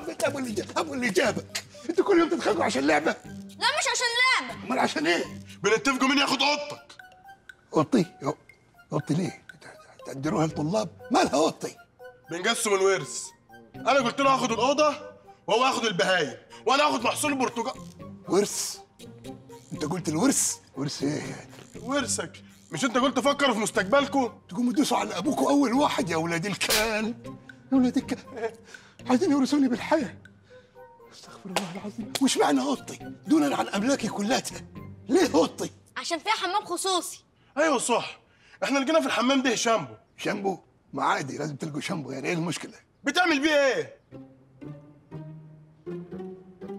ربنا ابو اللي ابو اللي جابك انتوا كل يوم تتخانقوا عشان لعبه لا مش عشان لعبه امال عشان ايه بنتفقوا مين ياخد اوضتك اوضتي يو- اوضتي ليه تأجروها للطلاب مالها اوضتي بنقسم الورث انا قلت له هاخد الاوضه وهو هاخد البهايم وانا هاخد محصول البرتقال ورث انت قلت الورث ورث ايه يعني ورثك مش انت قلت فكروا في مستقبلكم تقوموا تدوسوا على ابوكوا اول واحد يا ولاد الكلب يا ولاد الكلب عايزين يورثوني بالحياه استغفر الله العظيم وش معنى اوضتي دونا عن املاكي كلها ليه اوضتي عشان فيها حمام خصوصي ايوه صح احنا لقينا في الحمام ده شامبو شامبو ما عادي لازم تلقوا شامبو يعني ايه المشكله بتعمل بيه ايه